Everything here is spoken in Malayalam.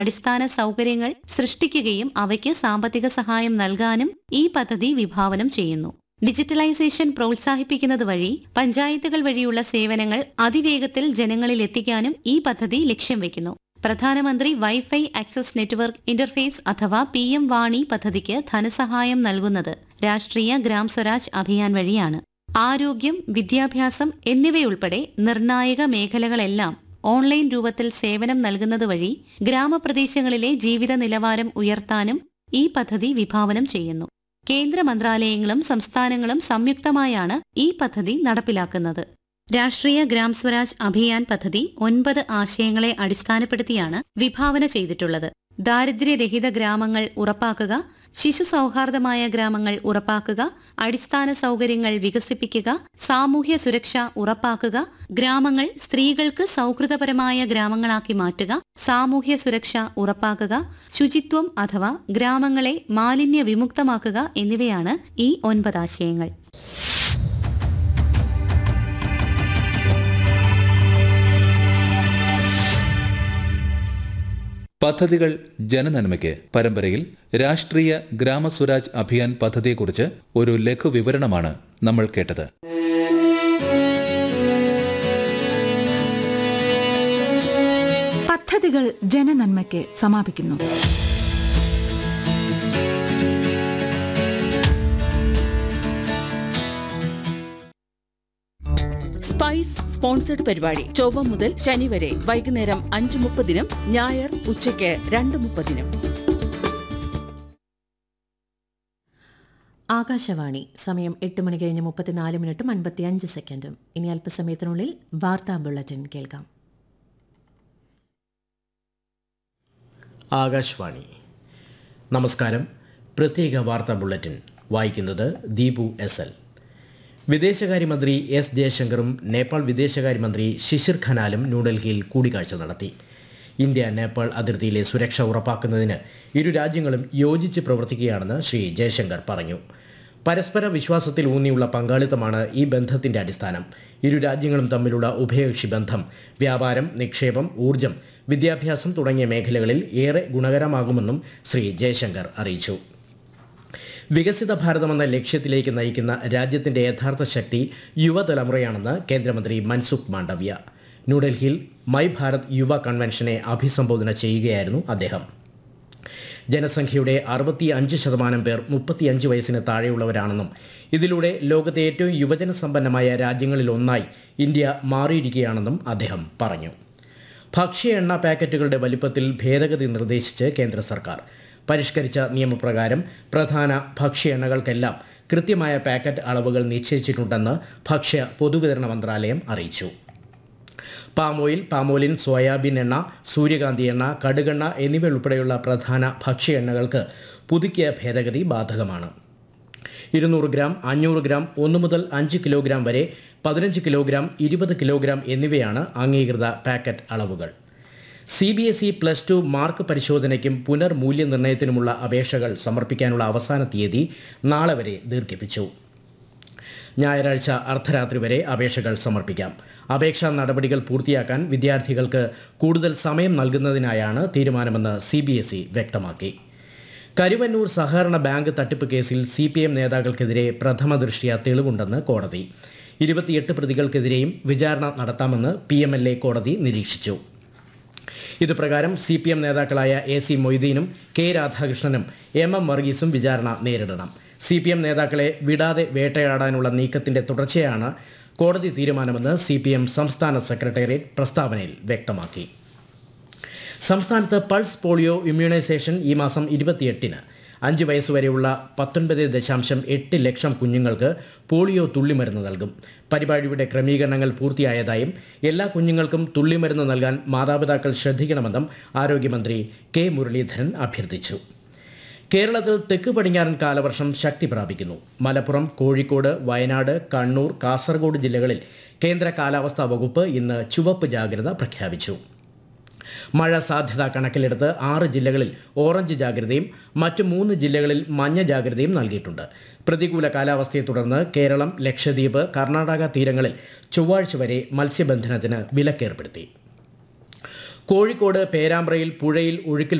അടിസ്ഥാന സൗകര്യങ്ങൾ സൃഷ്ടിക്കുകയും അവയ്ക്ക് സാമ്പത്തിക സഹായം നൽകാനും ഈ പദ്ധതി വിഭാവനം ചെയ്യുന്നു ഡിജിറ്റലൈസേഷൻ പ്രോത്സാഹിപ്പിക്കുന്നത് വഴി പഞ്ചായത്തുകൾ വഴിയുള്ള സേവനങ്ങൾ അതിവേഗത്തിൽ ജനങ്ങളിൽ എത്തിക്കാനും ഈ പദ്ധതി ലക്ഷ്യം വെക്കുന്നു പ്രധാനമന്ത്രി വൈഫൈ ആക്സസ് നെറ്റ്വർക്ക് ഇന്റർഫേസ് അഥവാ പി എം വാണി പദ്ധതിക്ക് ധനസഹായം നൽകുന്നത് രാഷ്ട്രീയ ഗ്രാം സ്വരാജ് അഭിയാൻ വഴിയാണ് ആരോഗ്യം വിദ്യാഭ്യാസം എന്നിവയുൾപ്പെടെ നിർണായക മേഖലകളെല്ലാം ഓൺലൈൻ രൂപത്തിൽ സേവനം നൽകുന്നത് വഴി ഗ്രാമപ്രദേശങ്ങളിലെ ജീവിത നിലവാരം ഉയർത്താനും ഈ പദ്ധതി വിഭാവനം ചെയ്യുന്നു കേന്ദ്ര മന്ത്രാലയങ്ങളും സംസ്ഥാനങ്ങളും സംയുക്തമായാണ് ഈ പദ്ധതി നടപ്പിലാക്കുന്നത് രാഷ്ട്രീയ ഗ്രാം സ്വരാജ് അഭിയാൻ പദ്ധതി ഒൻപത് ആശയങ്ങളെ അടിസ്ഥാനപ്പെടുത്തിയാണ് വിഭാവന ചെയ്തിട്ടുള്ളത് ദാരിദ്ര്യരഹിത ഗ്രാമങ്ങൾ ഉറപ്പാക്കുക ശിശു സൗഹാർദ്ദമായ ഗ്രാമങ്ങൾ ഉറപ്പാക്കുക അടിസ്ഥാന സൗകര്യങ്ങൾ വികസിപ്പിക്കുക സാമൂഹ്യ സുരക്ഷ ഉറപ്പാക്കുക ഗ്രാമങ്ങൾ സ്ത്രീകൾക്ക് സൗഹൃദപരമായ ഗ്രാമങ്ങളാക്കി മാറ്റുക സാമൂഹ്യ സുരക്ഷ ഉറപ്പാക്കുക ശുചിത്വം അഥവാ ഗ്രാമങ്ങളെ മാലിന്യ വിമുക്തമാക്കുക എന്നിവയാണ് ഈ ഒൻപത് ആശയങ്ങൾ പദ്ധതികൾ ജനനന്മയ്ക്ക് പരമ്പരയിൽ രാഷ്ട്രീയ ഗ്രാമസ്വരാജ് അഭിയാൻ പദ്ധതിയെക്കുറിച്ച് ഒരു ലഘു വിവരണമാണ് നമ്മൾ കേട്ടത് പദ്ധതികൾ ജനനന്മയ്ക്ക് സമാപിക്കുന്നു സ്പൈസ് സ്പോൺസർഡ് പരിപാടി ചൊവ്വ മുതൽ ശനി വരെ വൈകുന്നേരം അഞ്ച് മുപ്പതിനും ഞായർ ഉച്ചയ്ക്ക് രണ്ട് മുപ്പതിനും ആകാശവാണി സമയം എട്ട് മണി കഴിഞ്ഞ് മുപ്പത്തിനാല് മിനിറ്റും അൻപത്തിയഞ്ച് സെക്കൻഡും ഇനി അല്പസമയത്തിനുള്ളിൽ വാർത്താ ബുള്ളറ്റിൻ കേൾക്കാം ആകാശവാണി നമസ്കാരം പ്രത്യേക വാർത്താ ബുള്ളറ്റിൻ വായിക്കുന്നത് ദീപു എസ് എൽ വിദേശകാര്യമന്ത്രി എസ് ജയശങ്കറും നേപ്പാൾ വിദേശകാര്യമന്ത്രി ശിശിർ ഖനാലും ന്യൂഡൽഹിയിൽ കൂടിക്കാഴ്ച നടത്തി ഇന്ത്യ നേപ്പാൾ അതിർത്തിയിലെ സുരക്ഷ ഉറപ്പാക്കുന്നതിന് ഇരു രാജ്യങ്ങളും യോജിച്ച് പ്രവർത്തിക്കുകയാണെന്ന് ശ്രീ ജയശങ്കർ പറഞ്ഞു പരസ്പര വിശ്വാസത്തിൽ ഊന്നിയുള്ള പങ്കാളിത്തമാണ് ഈ ബന്ധത്തിന്റെ അടിസ്ഥാനം ഇരു രാജ്യങ്ങളും തമ്മിലുള്ള ഉഭയകക്ഷി ബന്ധം വ്യാപാരം നിക്ഷേപം ഊർജം വിദ്യാഭ്യാസം തുടങ്ങിയ മേഖലകളിൽ ഏറെ ഗുണകരമാകുമെന്നും ശ്രീ ജയശങ്കർ അറിയിച്ചു വികസിത ഭാരതമെന്ന ലക്ഷ്യത്തിലേക്ക് നയിക്കുന്ന രാജ്യത്തിന്റെ യഥാർത്ഥ ശക്തി യുവതലമുറയാണെന്ന് കേന്ദ്രമന്ത്രി മൻസുഖ് മാണ്ഡവ്യ ന്യൂഡൽഹിയിൽ മൈ ഭാരത് യുവ കൺവെൻഷനെ അഭിസംബോധന ചെയ്യുകയായിരുന്നു അദ്ദേഹം ജനസംഖ്യയുടെ അറുപത്തി അഞ്ച് ശതമാനം പേർ മുപ്പത്തിയഞ്ച് വയസ്സിന് താഴെയുള്ളവരാണെന്നും ഇതിലൂടെ ലോകത്തെ ഏറ്റവും യുവജന സമ്പന്നമായ രാജ്യങ്ങളിൽ ഒന്നായി ഇന്ത്യ മാറിയിരിക്കുകയാണെന്നും അദ്ദേഹം പറഞ്ഞു ഭക്ഷ്യ എണ്ണ പാക്കറ്റുകളുടെ വലിപ്പത്തിൽ ഭേദഗതി നിർദ്ദേശിച്ച് കേന്ദ്ര സർക്കാർ പരിഷ്കരിച്ച നിയമപ്രകാരം പ്രധാന ഭക്ഷ്യ എണ്ണകൾക്കെല്ലാം കൃത്യമായ പാക്കറ്റ് അളവുകൾ നിശ്ചയിച്ചിട്ടുണ്ടെന്ന് ഭക്ഷ്യ പൊതുവിതരണ മന്ത്രാലയം അറിയിച്ചു പാം ഓയിൽ പാമോലിൻ സോയാബീൻ എണ്ണ സൂര്യകാന്തി എണ്ണ കടുകെണ്ണ എന്നിവ ഉൾപ്പെടെയുള്ള പ്രധാന ഭക്ഷ്യ എണ്ണകൾക്ക് പുതുക്കിയ ഭേദഗതി ബാധകമാണ് ഇരുന്നൂറ് ഗ്രാം അഞ്ഞൂറ് ഗ്രാം ഒന്ന് മുതൽ അഞ്ച് കിലോഗ്രാം വരെ പതിനഞ്ച് കിലോഗ്രാം ഇരുപത് കിലോഗ്രാം എന്നിവയാണ് അംഗീകൃത പാക്കറ്റ് അളവുകൾ C B S E plus two mark പരിശോധനയ്ക്കും പുനർമൂല്യനിർണ്ണയത്തിനുമുള്ള അപേക്ഷകൾ സമർപ്പിക്കാനുള്ള അവസാന തീയതി നാളെ വരെ ദീർഘിപ്പിച്ചു ഞായറാഴ്ച അർദ്ധരാത്രി വരെ അപേക്ഷകൾ സമർപ്പിക്കാം അപേക്ഷാ നടപടികൾ പൂർത്തിയാക്കാൻ വിദ്യാർത്ഥികൾക്ക് കൂടുതൽ സമയം നൽകുന്നതിനായാണ് തീരുമാനമെന്ന് സി ബി എസ് ഇ വ്യക്തമാക്കി കരുവന്നൂർ സഹകരണ ബാങ്ക് തട്ടിപ്പ് കേസിൽ സി പി എം നേതാക്കൾക്കെതിരെ പ്രഥമ ദൃഷ്ട്യാ തെളിവുണ്ടെന്ന് കോടതി ഇരുപത്തിയെട്ട് പ്രതികൾക്കെതിരെയും വിചാരണ നടത്താമെന്ന് പി എം എൽ എ കോടതി നിരീക്ഷിച്ചു ഇതുപ്രകാരം സി പി എം നേതാക്കളായ എ സി മൊയ്തീനും കെ രാധാകൃഷ്ണനും എം എം വർഗീസും വിചാരണ നേരിടണം സി പി എം നേതാക്കളെ വിടാതെ വേട്ടയാടാനുള്ള നീക്കത്തിന്റെ തുടർച്ചയാണ് കോടതി തീരുമാനമെന്ന് സി പി എം സംസ്ഥാന സെക്രട്ടേറിയറ്റ് പ്രസ്താവനയിൽ വ്യക്തമാക്കി സംസ്ഥാനത്ത് പൾസ് പോളിയോ ഇമ്മ്യൂണൈസേഷൻ ഈ മാസം ഇരുപത്തിയെട്ടിന് അഞ്ച് വയസ്സുവരെയുള്ള പത്തൊൻപത് ദശാംശം എട്ട് ലക്ഷം കുഞ്ഞുങ്ങൾക്ക് പോളിയോ തുള്ളിമരുന്ന് നൽകും പരിപാടിയുടെ ക്രമീകരണങ്ങൾ പൂർത്തിയായതായും എല്ലാ കുഞ്ഞുങ്ങൾക്കും തുള്ളിമരുന്ന് നൽകാൻ മാതാപിതാക്കൾ ശ്രദ്ധിക്കണമെന്നും ആരോഗ്യമന്ത്രി കെ മുരളീധരൻ അഭ്യർത്ഥിച്ചു കേരളത്തിൽ തെക്ക് പടിഞ്ഞാറൻ കാലവർഷം ശക്തി പ്രാപിക്കുന്നു മലപ്പുറം കോഴിക്കോട് വയനാട് കണ്ണൂർ കാസർഗോഡ് ജില്ലകളിൽ കേന്ദ്ര കാലാവസ്ഥാ വകുപ്പ് ഇന്ന് ചുവപ്പ് ജാഗ്രത പ്രഖ്യാപിച്ചു മഴ സാധ്യത കണക്കിലെടുത്ത് ആറ് ജില്ലകളിൽ ഓറഞ്ച് ജാഗ്രതയും മറ്റ് മൂന്ന് ജില്ലകളിൽ മഞ്ഞ ജാഗ്രതയും നൽകിയിട്ടുണ്ട് പ്രതികൂല കാലാവസ്ഥയെ തുടർന്ന് കേരളം ലക്ഷദ്വീപ് കർണാടക തീരങ്ങളിൽ ചൊവ്വാഴ്ച വരെ മത്സ്യബന്ധനത്തിന് വിലക്കേർപ്പെടുത്തി കോഴിക്കോട് പേരാമ്പ്രയിൽ പുഴയിൽ ഒഴുക്കിൽ